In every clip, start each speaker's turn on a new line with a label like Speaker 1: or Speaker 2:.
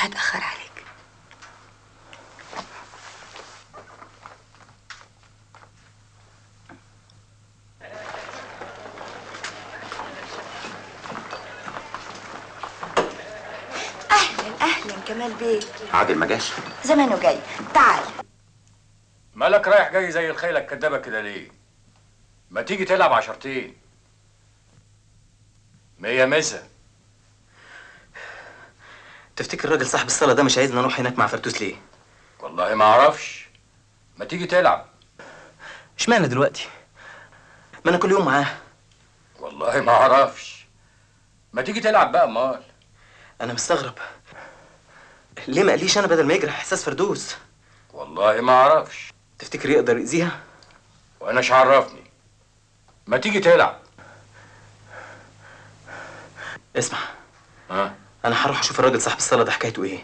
Speaker 1: مش هتأخر عليك أهلا أهلا كمال بيه
Speaker 2: عادل ما جاش
Speaker 1: زمانه جاي تعال
Speaker 3: مالك رايح جاي زي الخيلة الكدابة كده ليه؟ ما تيجي تلعب عشرتين مية مسا
Speaker 4: تفتكر الراجل صاحب الصاله ده مش عايزنا نروح هناك مع فردوس ليه
Speaker 3: والله ما اعرفش ما تيجي تلعب
Speaker 4: اشمعنى دلوقتي ما انا كل يوم معاه
Speaker 3: والله ما اعرفش ما تيجي تلعب بقى امال
Speaker 4: انا مستغرب ليه ما قاليش انا بدل ما يجرح احساس فردوس
Speaker 3: والله ما اعرفش
Speaker 4: تفتكر يقدر يأذيها
Speaker 3: وانا ايش عرفني ما تيجي تلعب
Speaker 4: اسمع
Speaker 3: ها
Speaker 4: انا هروح اشوف الراجل صاحب الصاله ده حكايته ايه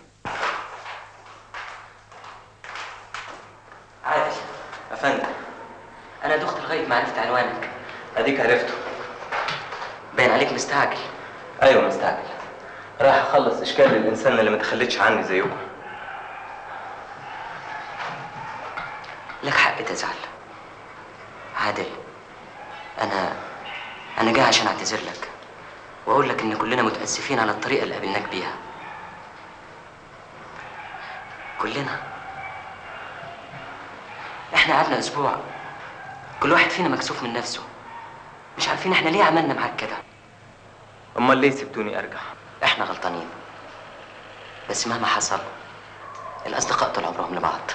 Speaker 5: عادل
Speaker 4: افندم
Speaker 5: انا دخت لغايه ما عرفت عنوانك
Speaker 4: اديك عرفته
Speaker 5: باين عليك مستعجل
Speaker 4: ايوه مستعجل رايح اخلص اشكال الانسان اللي ما تخلتش عني زيكم
Speaker 5: لك حق تزعل عادل انا انا جاي عشان اعتذر لك واقول لك ان كلنا متاسفين على الطريقه اللي قابلناك بيها كلنا احنا قعدنا اسبوع كل واحد فينا مكسوف من نفسه مش عارفين احنا ليه عملنا معاك كده
Speaker 4: امال ليه سبتوني ارجع
Speaker 5: احنا غلطانين بس مهما حصل الاصدقاء طول عمرهم لبعض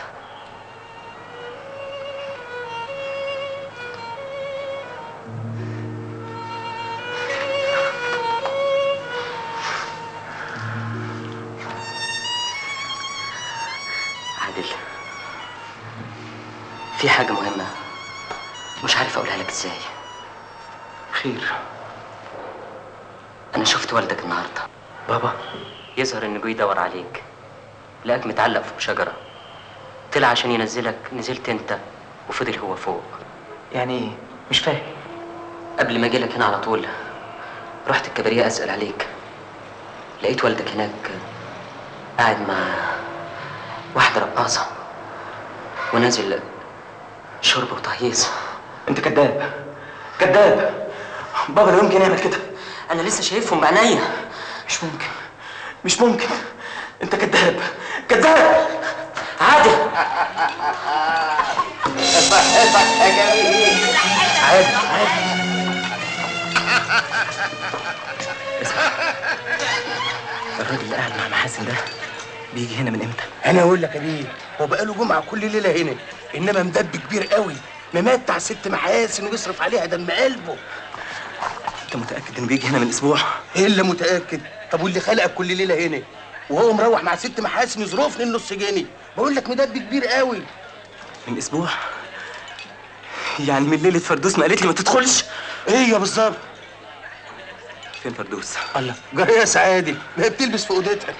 Speaker 5: عادل في حاجة مهمة مش عارف أقولها لك إزاي
Speaker 4: خير
Speaker 5: أنا شفت والدك النهاردة
Speaker 4: بابا
Speaker 5: يظهر إنه جه يدور عليك لقاك متعلق فوق شجرة طلع عشان ينزلك نزلت أنت وفضل هو فوق
Speaker 4: يعني ايه مش فاهم
Speaker 5: قبل ما أجيلك هنا على طول رحت الكباريه أسأل عليك لقيت والدك هناك قاعد مع واحدة رقاصة ونازل شرب وتهييص
Speaker 4: انت كذاب كذاب بابا لا يمكن يعمل كده
Speaker 5: أنا لسه شايفهم بعينيا
Speaker 4: مش ممكن مش ممكن انت كذاب كذاب
Speaker 5: عادل
Speaker 6: صحتك يا جميل
Speaker 4: عادي عادي الراجل اللي قاعد مع محاسن ده بيجي هنا من امتى؟
Speaker 6: انا اقول لك يا بيه هو بقاله جمعه كل ليله هنا انما مدب كبير قوي ممتع ست محاسن ويصرف عليها دم قلبه
Speaker 4: انت متاكد انه بيجي هنا من اسبوع؟
Speaker 6: ايه اللي متاكد طب واللي خلقك كل ليله هنا وهو مروح مع ست محاسن يظروفني النص جنيه بقول لك مدب كبير قوي
Speaker 4: من اسبوع؟ يعني من ليله فردوس ما قالت لي ما تدخلش؟
Speaker 6: ايه بالظبط
Speaker 4: فين فردوس؟
Speaker 6: الله جرى يا سعادي ما هي بتلبس في اوضتها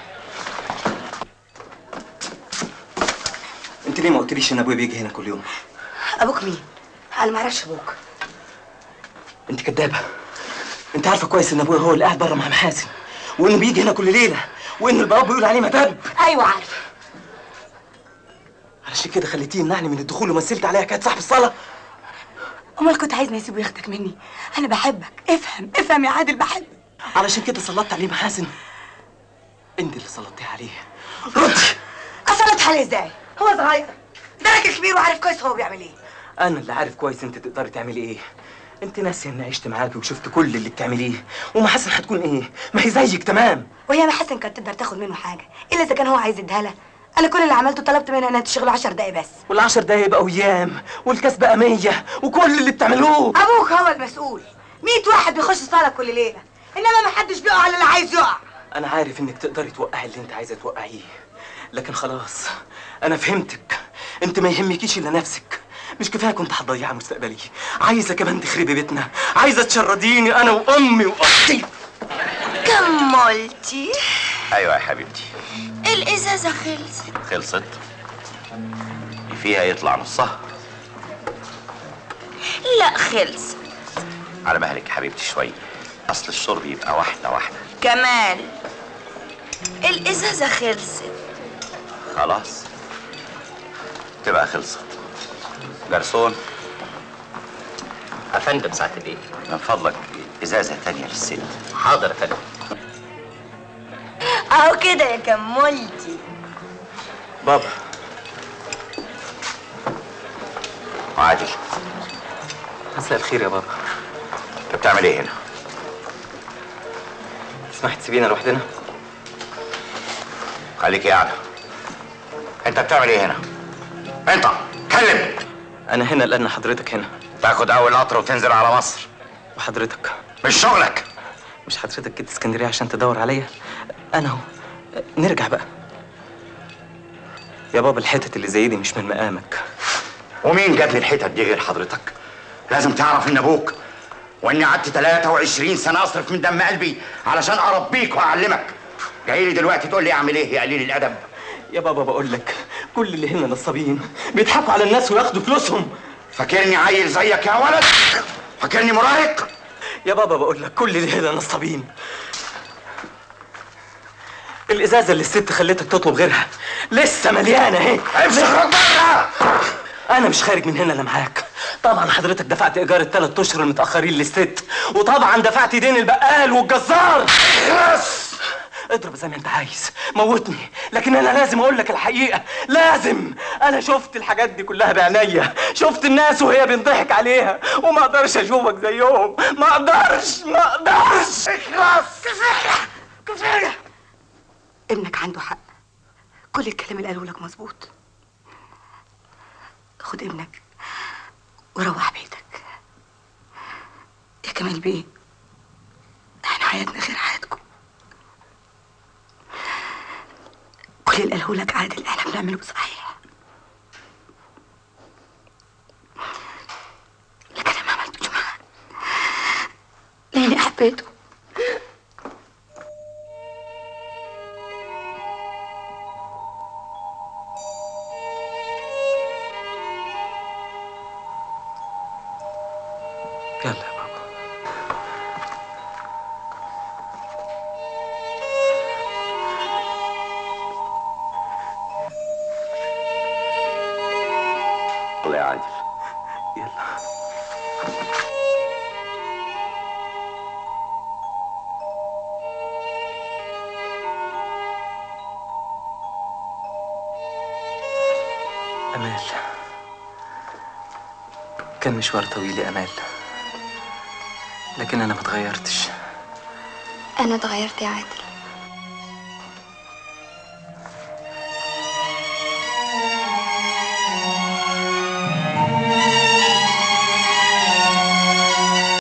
Speaker 4: انت ليه ما قلتليش ان ابويا بيجي هنا كل يوم؟
Speaker 1: ابوك مين انا ما اعرفش ابوك
Speaker 4: انت كدابه انت عارفه كويس ان ابويا هو اللي قاعد بره مع محاسن وانه بيجي هنا كل ليله وان البواب بيقول عليه مدب
Speaker 1: ايوه عارفه
Speaker 4: علشان كده خليتيه يمنعني من الدخول ومثلت عليها كانت صاحب الصاله
Speaker 1: امال كنت عايزني اسيبه ياخدك مني انا بحبك افهم افهم يا عادل بحبك
Speaker 4: علشان كده سلطت عليه محاسن انت اللي سلطتيه عليه ردي
Speaker 1: اصلت عليه ازاي هو صغير ده راجل كبير وعارف كويس هو بيعمل ايه
Speaker 4: انا اللي عارف كويس انت تقدري تعملي ايه انت ناسيه اني عشت معاكي وشفت كل اللي بتعمليه ومحاسن هتكون ايه ما هي زيك تمام
Speaker 1: وهي محسن كانت تقدر تاخد منه حاجه الا اذا كان هو عايز يديها لها انا كل اللي عملته طلبت منها انها تشتغل 10 دقايق بس
Speaker 4: والعشر دقايق بقوا ايام والكاس بقى مية وكل اللي بتعملوه
Speaker 1: ابوك هو المسؤول 100 واحد بيخش الصاله كل ليله انما ما حدش بيقع على اللي عايز يقع
Speaker 4: انا عارف انك تقدري توقعي اللي انت عايزه توقعيه لكن خلاص انا فهمتك انت ما يهمكيش الا نفسك مش كفايه كنت هتضيعي مستقبلي عايزه كمان تخربي بيتنا عايزه تشرديني انا وامي واختي
Speaker 7: كملتي
Speaker 2: ايوه يا حبيبتي
Speaker 7: الازازه خلصت
Speaker 2: خلصت فيها يطلع نصها
Speaker 7: لا خلص
Speaker 2: على مهلك يا حبيبتي شويه اصل الشرب يبقى واحده واحده
Speaker 7: كمال الازازه خلصت
Speaker 2: خلاص تبقى خلصت جرسون
Speaker 5: افندم ساعة الايه
Speaker 2: من فضلك ازازه تانية للست
Speaker 5: حاضر يا فندم
Speaker 1: اهو كده يا كمولتي
Speaker 4: بابا
Speaker 2: عادل
Speaker 4: مساء الخير يا بابا
Speaker 2: انت بتعمل ايه هنا
Speaker 4: تسمح تسيبينا لوحدنا
Speaker 2: خليك قاعده انت بتعمل ايه هنا انت اتكلم
Speaker 4: انا هنا لان حضرتك هنا
Speaker 2: تاخد اول قطر وتنزل على مصر
Speaker 4: وحضرتك
Speaker 2: مش شغلك
Speaker 4: مش حضرتك جيت اسكندريه عشان تدور عليا انا اهو نرجع بقى يا بابا الحتت اللي زي دي مش من مقامك
Speaker 2: ومين جاب لي الحتت دي غير حضرتك لازم تعرف ان ابوك واني قعدت 23 سنه اصرف من دم قلبي علشان اربيك واعلمك جاي لي دلوقتي تقول لي اعمل ايه يا قليل الادب
Speaker 4: يا بابا بقول لك كل اللي هنا نصابين بيضحكوا على الناس وياخدوا فلوسهم
Speaker 2: فاكرني عيل زيك يا ولد فاكرني مراهق
Speaker 4: يا بابا بقول لك كل اللي هنا نصابين الازازه اللي الست خلتك تطلب غيرها لسه مليانه اهي
Speaker 2: امشي اخرج بره
Speaker 4: انا مش خارج من هنا لا معاك طبعا حضرتك دفعت ايجار الثلاث اشهر المتاخرين للست وطبعا دفعت دين البقال والجزار
Speaker 2: خلاص
Speaker 4: اضرب زي ما انت عايز موتني لكن انا لازم اقول لك الحقيقه لازم انا شفت الحاجات دي كلها بعينيا شفت الناس وهي بينضحك عليها وما اقدرش اشوفك زيهم ما اقدرش ما اقدرش
Speaker 2: خلاص
Speaker 1: كفايه كفايه ابنك عنده حق كل الكلام اللي قاله لك مظبوط خد ابنك وروح بيتك يا كمال بيه احنا حياتنا غير حياتكم كل اللي قاله لك عادل احنا بنعمله صحيح لكن انا ما عملتوش معاه لاني حبيته
Speaker 4: يلا يا بابا
Speaker 2: الله يا عادل
Speaker 4: يلا أمال كان مشوار طويل يا أمال لكن أنا ما اتغيرتش
Speaker 8: أنا اتغيرت يا عادل